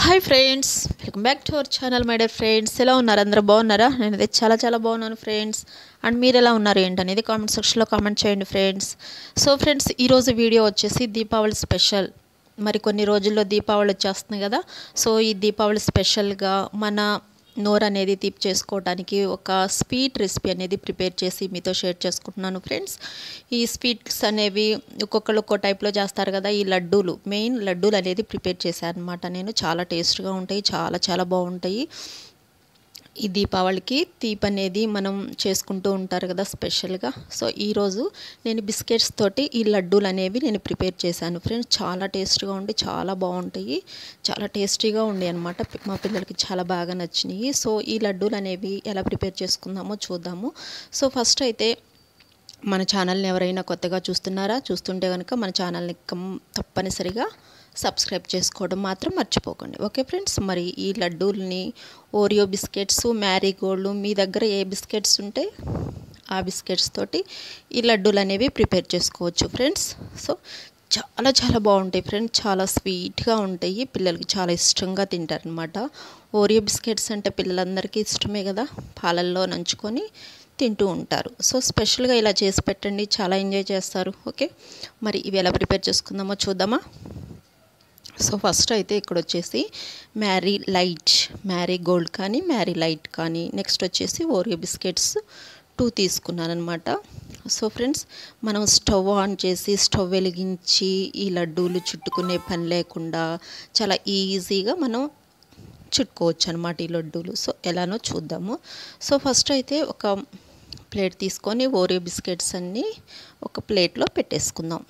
hi friends welcome back to our channel my dear friends ఎలా ఉన్నారు అందరూ బాగున్నారా నేనైతే చాలా చాలా బాగున్నాను ఫ్రెండ్స్ అండ్ మీరు ఎలా ఉన్నారు ఏంటనేది కామెంట్ సెక్షన్లో కామెంట్ చేయండి ఫ్రెండ్స్ సో ఫ్రెండ్స్ ఈరోజు వీడియో వచ్చేసి దీపావళి స్పెషల్ మరి కొన్ని రోజుల్లో దీపావళి వచ్చేస్తుంది కదా సో ఈ దీపావళి స్పెషల్గా మన నోరు అనేది తీపి చేసుకోవడానికి ఒక స్వీట్ రెసిపీ అనేది ప్రిపేర్ చేసి మీతో షేర్ చేసుకుంటున్నాను ఫ్రెండ్స్ ఈ స్వీట్స్ అనేవి ఒక్కొక్కరు ఒక్కో టైప్లో చేస్తారు కదా ఈ లడ్డూలు మెయిన్ లడ్డూలు అనేది ప్రిపేర్ చేశాను అనమాట నేను చాలా టేస్ట్గా ఉంటాయి చాలా చాలా బాగుంటాయి ఈ దీపావళికి తీపి అనేది మనం చేసుకుంటూ ఉంటారు కదా స్పెషల్గా సో ఈరోజు నేను బిస్కెట్స్ తోటి ఈ లడ్డూలు అనేవి నేను ప్రిపేర్ చేశాను ఫ్రెండ్స్ చాలా టేస్ట్గా ఉండి చాలా బాగుంటాయి చాలా టేస్టీగా ఉండే అనమాట మా పిల్లలకి చాలా బాగా నచ్చినాయి సో ఈ లడ్డూలు అనేవి ఎలా ప్రిపేర్ చేసుకుందామో చూద్దాము సో ఫస్ట్ అయితే మన ఛానల్ని ఎవరైనా కొత్తగా చూస్తున్నారా చూస్తుంటే కనుక మన ఛానల్ని కం- తప్పనిసరిగా సబ్స్క్రైబ్ చేసుకోవడం మాత్రం మర్చిపోకండి ఓకే ఫ్రెండ్స్ మరి ఈ లడ్డూల్ని ఓరియో బిస్కెట్స్ మ్యారీగోల్డ్ మీ దగ్గర ఏ బిస్కెట్స్ ఉంటే ఆ బిస్కెట్స్ తోటి ఈ లడ్డూలు అనేవి ప్రిపేర్ చేసుకోవచ్చు ఫ్రెండ్స్ సో చాలా చాలా బాగుంటాయి ఫ్రెండ్స్ చాలా స్వీట్గా ఉంటాయి పిల్లలకి చాలా ఇష్టంగా తింటారనమాట ఓరియో బిస్కెట్స్ అంటే పిల్లలందరికీ ఇష్టమే కదా పాలల్లో నంచుకొని తింటూ ఉంటారు సో స్పెషల్గా ఇలా చేసి పెట్టండి చాలా ఎంజాయ్ చేస్తారు ఓకే మరి ఇవి ఎలా ప్రిపేర్ చేసుకుందామో చూద్దామా సో ఫస్ట్ అయితే ఇక్కడ వచ్చేసి మ్యారీ లైట్ మ్యారీ గోల్డ్ కానీ మ్యారీ లైట్ కానీ నెక్స్ట్ వచ్చేసి ఓరియో బిస్కెట్స్ టూ తీసుకున్నాను అనమాట సో ఫ్రెండ్స్ మనం స్టవ్ ఆన్ చేసి స్టవ్ వెలిగించి ఈ లడ్డూలు చుట్టుకునే పని లేకుండా చాలా ఈజీగా మనం చుట్టుకోవచ్చు అనమాట ఈ లడ్డూలు సో ఎలానో చూద్దాము సో ఫస్ట్ అయితే ఒక ప్లేట్ తీసుకొని ఓరియో బిస్కెట్స్ అన్నీ ఒక ప్లేట్లో పెట్టేసుకుందాం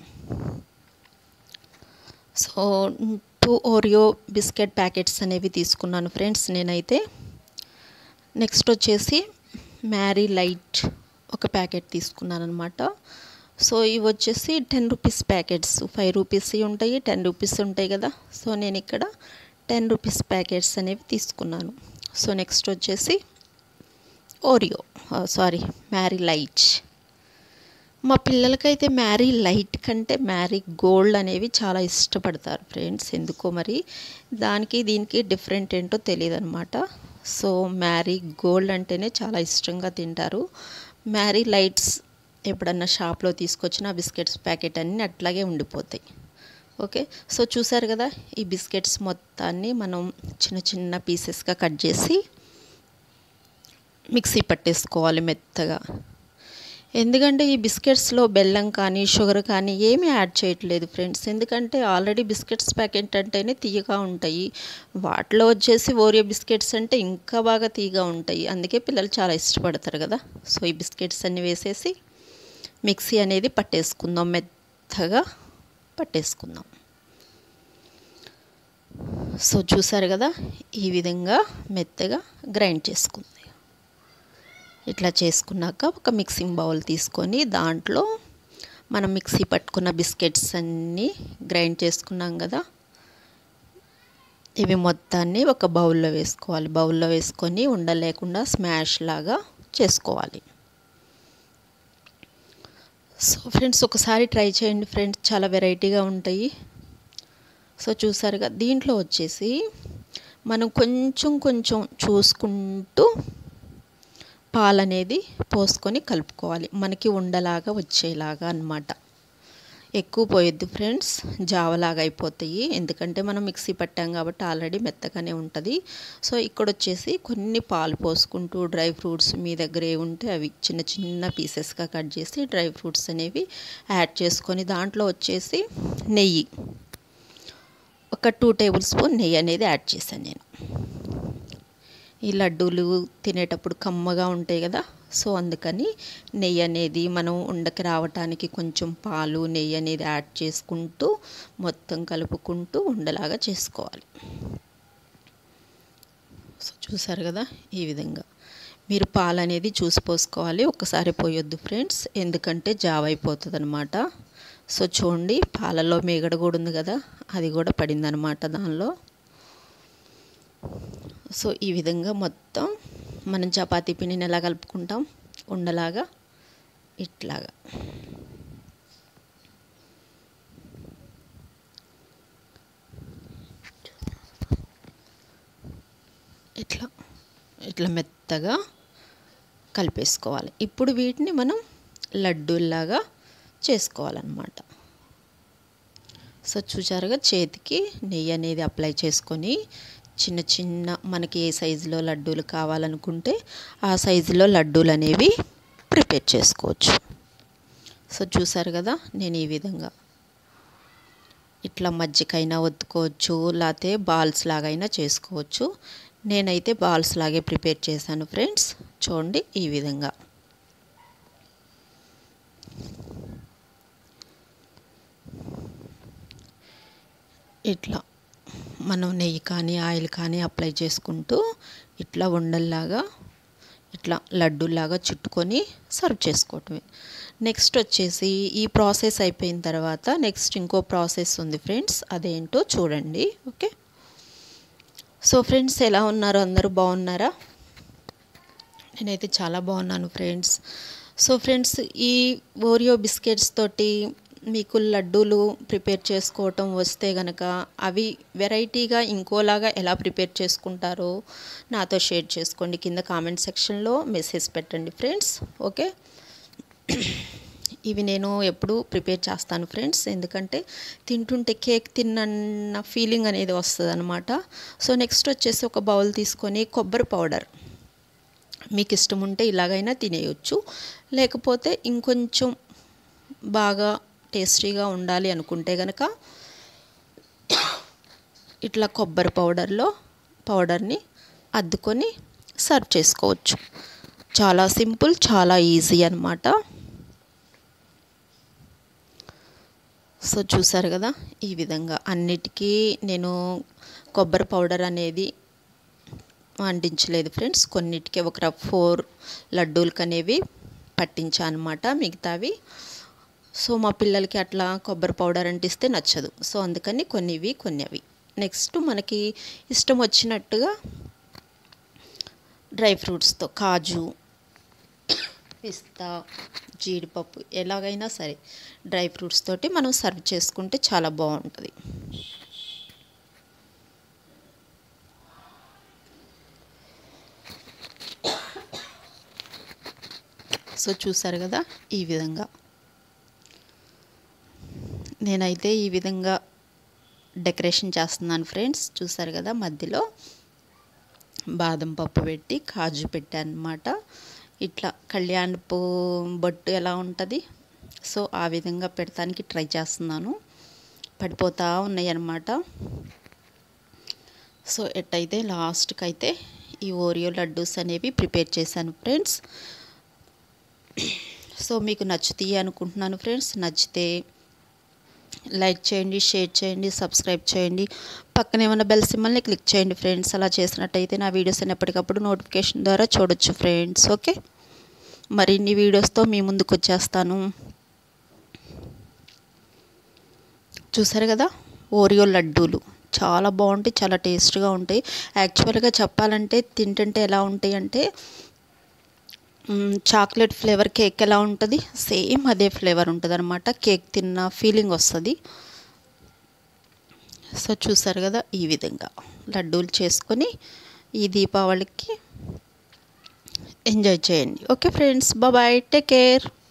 so two Oreo biscuit packets అనేవి తీసుకున్నాను ఫ్రెండ్స్ నేనైతే నెక్స్ట్ వచ్చేసి మ్యారీ లైట్ ఒక ప్యాకెట్ తీసుకున్నాను అనమాట సో ఇవి వచ్చేసి ten rupees packets five rupees ఉంటాయి టెన్ రూపీస్ ఉంటాయి కదా సో నేను ఇక్కడ టెన్ రూపీస్ ప్యాకెట్స్ అనేవి తీసుకున్నాను సో నెక్స్ట్ వచ్చేసి ఓరియో సారీ మ్యారీ లైట్ మా పిల్లలకైతే మ్యారీ లైట్ కంటే మ్యారీ గోల్డ్ అనేవి చాలా ఇష్టపడతారు ఫ్రెండ్స్ ఎందుకో మరి దానికి దీనికి డిఫరెంట్ ఏంటో తెలియదు అనమాట సో మ్యారీ గోల్డ్ అంటేనే చాలా ఇష్టంగా తింటారు మ్యారీ లైట్స్ ఎప్పుడన్నా షాప్లో తీసుకొచ్చిన బిస్కెట్స్ ప్యాకెట్ అన్నీ అట్లాగే ఉండిపోతాయి ఓకే సో చూసారు కదా ఈ బిస్కెట్స్ మొత్తాన్ని మనం చిన్న చిన్న పీసెస్గా కట్ చేసి మిక్సీ పట్టేసుకోవాలి మెత్తగా ఎందుకంటే ఈ బిస్కెట్స్లో బెల్లం కానీ షుగర్ కానీ ఏమీ యాడ్ చేయట్లేదు ఫ్రెండ్స్ ఎందుకంటే ఆల్రెడీ బిస్కెట్స్ ప్యాకెట్ అంటేనే తీయగా ఉంటాయి వాటిలో వచ్చేసి ఓరియో బిస్కెట్స్ అంటే ఇంకా బాగా తీయగా ఉంటాయి అందుకే పిల్లలు చాలా ఇష్టపడతారు కదా సో ఈ బిస్కెట్స్ అన్ని వేసేసి మిక్సీ అనేది పట్టేసుకుందాం మెత్తగా పట్టేసుకుందాం సో చూసారు కదా ఈ విధంగా మెత్తగా గ్రైండ్ చేసుకుంది ఇట్లా చేసుకున్నాక ఒక మిక్సింగ్ బౌల్ తీసుకొని దాంట్లో మనం మిక్సీ పట్టుకున్న బిస్కెట్స్ అన్నీ గ్రైండ్ చేసుకున్నాం కదా ఇవి మొత్తాన్ని ఒక బౌల్లో వేసుకోవాలి బౌల్లో వేసుకొని ఉండలేకుండా స్మాష్ లాగా చేసుకోవాలి సో ఫ్రెండ్స్ ఒకసారి ట్రై చేయండి ఫ్రెండ్స్ చాలా వెరైటీగా ఉంటాయి సో చూసారుగా దీంట్లో వచ్చేసి మనం కొంచెం కొంచెం చూసుకుంటూ పాలు అనేది పోసుకొని కలుపుకోవాలి మనకి ఉండలాగా వచ్చేలాగా అన్నమాట ఎక్కువ పోయొద్దు ఫ్రెండ్స్ జావలాగా అయిపోతాయి ఎందుకంటే మనం మిక్సీ పట్టాం కాబట్టి ఆల్రెడీ మెత్తగానే ఉంటుంది సో ఇక్కడ వచ్చేసి కొన్ని పాలు పోసుకుంటూ డ్రై ఫ్రూట్స్ మీ దగ్గర ఏ ఉంటే అవి చిన్న చిన్న పీసెస్గా కట్ చేసి డ్రై ఫ్రూట్స్ అనేవి యాడ్ చేసుకొని దాంట్లో వచ్చేసి నెయ్యి ఒక టూ టేబుల్ స్పూన్ నెయ్యి అనేది యాడ్ చేశాను నేను ఈ లడ్డూలు తినేటప్పుడు కమ్మగా ఉంటాయి కదా సో అందుకని నెయ్యి అనేది మనం ఉండకి రావటానికి కొంచెం పాలు నెయ్యి అనేది యాడ్ చేసుకుంటూ మొత్తం కలుపుకుంటూ ఉండలాగా చేసుకోవాలి సో చూసారు కదా ఈ విధంగా మీరు పాలు అనేది చూసి పోసుకోవాలి ఒక్కసారి పోయొద్దు ఫ్రెండ్స్ ఎందుకంటే జావ అయిపోతుంది అనమాట సో చూడండి పాలలో మేగడ కూడా ఉంది కదా అది కూడా పడిందనమాట దానిలో సో ఈ విధంగా మొత్తం మనం చపాతీ పిండిని ఎలా కలుపుకుంటాం ఉండలాగా ఇట్లాగా ఇట్లా మెత్తగా కలిపేసుకోవాలి ఇప్పుడు వీటిని మనం లడ్డూల్లాగా చేసుకోవాలన్నమాట సో చూసారుగా చేతికి నెయ్యి అనేది అప్లై చేసుకొని చిన్న చిన్న మనకి ఏ సైజులో లడ్డూలు కావాలనుకుంటే ఆ సైజులో లడ్డూలు అనేవి ప్రిపేర్ చేసుకోవచ్చు సో చూసారు కదా నేను ఈ విధంగా ఇట్లా మజ్జికైనా ఒత్తుకోవచ్చు లేకపోతే బాల్స్ లాగైనా చేసుకోవచ్చు నేనైతే బాల్స్ లాగే ప్రిపేర్ చేశాను ఫ్రెండ్స్ చూడండి ఈ విధంగా ఇట్లా మనం నెయ్యి కానీ ఆయిల్ కానీ అప్లై చేసుకుంటూ ఇట్లా ఉండల్లాగా ఇట్లా లడ్డూలాగా చుట్టుకొని సర్వ్ చేసుకోవటమే నెక్స్ట్ వచ్చేసి ఈ ప్రాసెస్ అయిపోయిన తర్వాత నెక్స్ట్ ఇంకో ప్రాసెస్ ఉంది ఫ్రెండ్స్ అదేంటో చూడండి ఓకే సో ఫ్రెండ్స్ ఎలా ఉన్నారు అందరూ బాగున్నారా నేనైతే చాలా బాగున్నాను ఫ్రెండ్స్ సో ఫ్రెండ్స్ ఈ ఓరియో బిస్కెట్స్ తోటి మీకు లడ్డూలు ప్రిపేర్ చేసుకోవటం వస్తే గనక అవి వెరైటీగా ఇంకోలాగా ఎలా ప్రిపేర్ చేసుకుంటారో నాతో షేర్ చేసుకోండి కింద కామెంట్ సెక్షన్లో మెసేజ్ పెట్టండి ఫ్రెండ్స్ ఓకే ఇవి నేను ఎప్పుడు ప్రిపేర్ చేస్తాను ఫ్రెండ్స్ ఎందుకంటే తింటుంటే కేక్ తిన్న ఫీలింగ్ అనేది వస్తుంది అనమాట సో నెక్స్ట్ వచ్చేసి ఒక బౌల్ తీసుకొని కొబ్బరి పౌడర్ మీకు ఇష్టం ఉంటే ఇలాగైనా తినేయచ్చు లేకపోతే ఇంకొంచెం బాగా టేస్టీగా ఉండాలి అనుకుంటే కనుక ఇట్లా కొబ్బరి పౌడర్లో పౌడర్ని అద్దుకొని సర్వ్ చేసుకోవచ్చు చాలా సింపుల్ చాలా ఈజీ అనమాట సో చూసారు కదా ఈ విధంగా అన్నిటికీ నేను కొబ్బరి పౌడర్ అనేది అంటించలేదు ఫ్రెండ్స్ కొన్నిటికి ఒక ఫోర్ లడ్డూలకి అనేవి పట్టించా అనమాట మిగతావి సో మా పిల్లలకి అట్లా కొబ్బరి పౌడర్ అంటిస్తే నచ్చదు సో అందుకని కొన్నివి కొన్నివి నెక్స్ట్ మనకి ఇష్టం వచ్చినట్టుగా డ్రై ఫ్రూట్స్తో కాజు పిస్తా జీడిపప్పు ఎలాగైనా సరే డ్రై ఫ్రూట్స్ తోటి మనం సర్వ్ చేసుకుంటే చాలా బాగుంటుంది సో చూసారు కదా ఈ విధంగా నేనైతే ఈ విధంగా డెకరేషన్ చేస్తున్నాను ఫ్రెండ్స్ చూసారు కదా మధ్యలో బాదం పప్పు పెట్టి కాజు పెట్టాను అనమాట ఇట్లా కళ్యాణపు బొట్టు ఎలా ఉంటుంది సో ఆ విధంగా పెడతానికి ట్రై చేస్తున్నాను పడిపోతూ ఉన్నాయి అన్నమాట సో ఎట్టయితే లాస్ట్కి అయితే ఈ ఓరియో లడ్డూస్ అనేవి ప్రిపేర్ చేశాను ఫ్రెండ్స్ సో మీకు నచ్చుతాయి అనుకుంటున్నాను ఫ్రెండ్స్ నచ్చితే లైక్ చేయండి షేర్ చేయండి సబ్స్క్రైబ్ చేయండి పక్కనే ఉన్న బెల్ సింబల్ని క్లిక్ చేయండి ఫ్రెండ్స్ అలా చేసినట్టయితే నా వీడియోస్ ఎప్పటికప్పుడు నోటిఫికేషన్ ద్వారా చూడొచ్చు ఫ్రెండ్స్ ఓకే మరిన్ని వీడియోస్తో మీ ముందుకు వచ్చేస్తాను చూసారు కదా ఓరియో లడ్డూలు చాలా బాగుంటాయి చాలా టేస్ట్గా ఉంటాయి యాక్చువల్గా చెప్పాలంటే తింటుంటే ఎలా ఉంటాయి అంటే చాక్లెట్ ఫ్లేవర్ కేక్ ఎలా ఉంటుంది సేమ్ అదే ఫ్లేవర్ ఉంటుంది అనమాట కేక్ తిన్న ఫీలింగ్ వస్తుంది సో చూసారు కదా ఈ విధంగా లడ్డూలు చేసుకొని ఈ దీపావళికి ఎంజాయ్ చేయండి okay friends bye take care